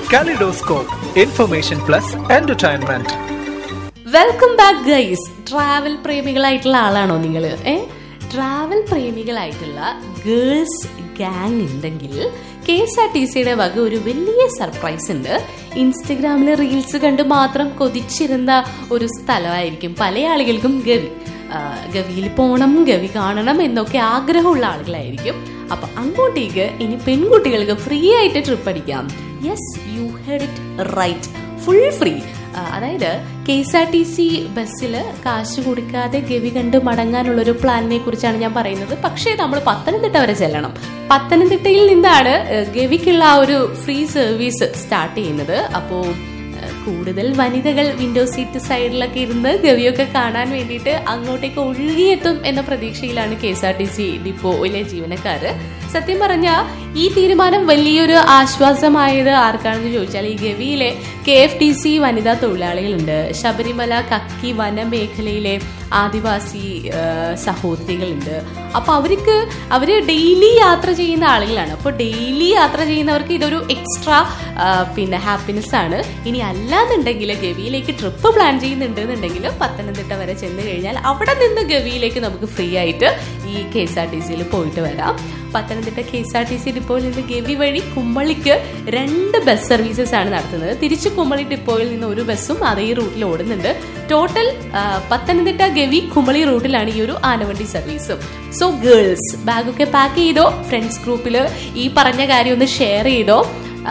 Kaleidoscope, information plus entertainment. Welcome back guys travel പ്രേമികളായിട്ടുള്ള ആളാണോ നിങ്ങൾ ഏ ട്രാവൽ പ്രേമികളായിട്ടുള്ള ഗേൾസ് ഗാങ് ഉണ്ടെങ്കിൽ കെ എസ് ആർ ടി സിയുടെ വക ഒരു വലിയ സർപ്രൈസ് ഉണ്ട് ഇൻസ്റ്റഗ്രാമിലെ റീൽസ് കണ്ട് മാത്രം കൊതിച്ചിരുന്ന ഒരു സ്ഥലമായിരിക്കും പല ആളുകൾക്കും ഗവി ആ, ഗവിയിൽ പോകണം ഗവി കാണണം എന്നൊക്കെ ആഗ്രഹമുള്ള ആളുകളായിരിക്കും അപ്പൊ അങ്ങോട്ടേക്ക് ഇനി പെൺകുട്ടികൾക്ക് ഫ്രീ ആയിട്ട് ട്രിപ്പ് അടിക്കാം yes you heard it right full free ആ, അതായത് K S R T C ബസ്സിൽ കാശ് കൊടുക്കാതെ ഗവി കണ്ട് മടങ്ങാനുള്ള ഒരു പ്ലാനിനെ കുറിച്ചാണ് ഞാൻ പറയുന്നത് പക്ഷേ നമ്മൾ പത്തനംതിട്ട വരെ ചെല്ലണം പത്തനംതിട്ടയിൽ നിന്നാണ് ഏഹ്, ഗവിക്കുള്ള ആ ഒരു ഫ്രീ സർവീസ് സ്റ്റാർട്ട് ചെയ്യുന്നത് അപ്പോൾ ഏഹ്, കൂടുതൽ വനിതകൾ വിൻഡോ സീറ്റ് സൈഡിലൊക്കെ ഇരുന്ന് ഗവിയൊക്കെ കാണാൻ വേണ്ടിയിട്ട് അങ്ങോട്ടേക്ക് ഒഴുകിയെത്തും എന്ന പ്രതീക്ഷയിലാണ് K S R T C ഡിപ്പോയിലെ ജീവനക്കാര് സത്യം പറഞ്ഞ ഈ തീരുമാനം വലിയൊരു ആശ്വാസമായത് ആർക്കാണെന്ന് ചോദിച്ചാൽ ഈ ഗവിയിലെ കെ എഫ് ടി സി വനിതാ തൊഴിലാളികളുണ്ട് ശബരിമല കക്കി വനമേഖലയിലെ ആദിവാസി ആ, സഹോദരികളുണ്ട് അപ്പൊ അവർക്ക് അവര് ഡെയിലി യാത്ര ചെയ്യുന്ന ആളുകളാണ് അപ്പോൾ ഡെയിലി യാത്ര ചെയ്യുന്നവർക്ക് ഇതൊരു എക്സ്ട്രാ പിന്നെ ഹാപ്പിനെസ് ആണ് ഇനി അല്ലാന്നുണ്ടെങ്കിൽ ഗവിയിലേക്ക് ട്രിപ്പ് പ്ലാൻ ചെയ്യുന്നുണ്ട് എന്നുണ്ടെങ്കിൽ പത്തനംതിട്ട വരെ ചെന്ന് കഴിഞ്ഞാൽ അവിടെ നിന്ന് ഗവിയിലേക്ക് നമുക്ക് ഫ്രീ ആയിട്ട് ഈ കെ എസ് ആർ ടി സിയിൽ പോയിട്ട് വരാം Pathanamthitta K S R T C ഡിപ്പോയിൽ നിന്ന് ഗവി വഴി കുമ്മളിക്ക് രണ്ട് ബസ് സർവീസസ് ആണ് നടത്തുന്നത് തിരിച്ച് കുമ്മളി ഡിപ്പോയിൽ നിന്ന് ഒരു ബസ്സും അതേ റൂട്ടിൽ ഓടുന്നുണ്ട് ടോട്ടൽ ആ, പത്തനംതിട്ട ഗവി കുമ്മളി റൂട്ടിലാണ് ഈ ഒരു ആനവണ്ടി സർവീസ് സോ ഗേൾസ് ബാഗൊക്കെ പാക്ക് ചെയ്തോ ഫ്രണ്ട്സ് ഗ്രൂപ്പിൽ ഈ പറഞ്ഞ കാര്യം ഒന്ന് ഷെയർ ചെയ്തോ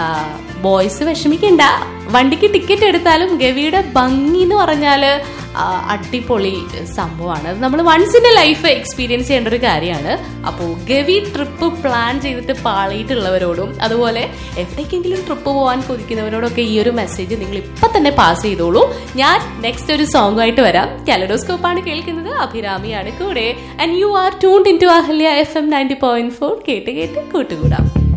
ബോയ്സ് വിഷമിക്കണ്ട വണ്ടിക്ക് ടിക്കറ്റ് എടുത്താലും ഗവിയുടെ ഭംഗി എന്ന് പറഞ്ഞാല് ആ, അടിപൊളി സംഭവമാണ് അത് നമ്മൾ once in a life experience ചെയ്യേണ്ട ഒരു കാര്യമാണ് അപ്പോൾ ഗവി ട്രിപ്പ് പ്ലാൻ ചെയ്തിട്ട് പാളിയിട്ടുള്ളവരോടും അതുപോലെ എവിടേക്കെങ്കിലും ട്രിപ്പ് പോകാൻ കൊതിക്കുന്നവരോടൊക്കെ ഈ ഒരു മെസ്സേജ് നിങ്ങൾ ഇപ്പൊ തന്നെ പാസ് ചെയ്തോളൂ ഞാൻ നെക്സ്റ്റ് ഒരു സോങ് ആയിട്ട് വരാം കാലഡോസ്കോപ്പ് ആണ് കേൾക്കുന്നത് അഭിരാമിയാണ് കൂടെ and you are tuned in to Ahalya F M ninety point four കേട്ട് കേട്ട് കൂട്ടുകൂടാം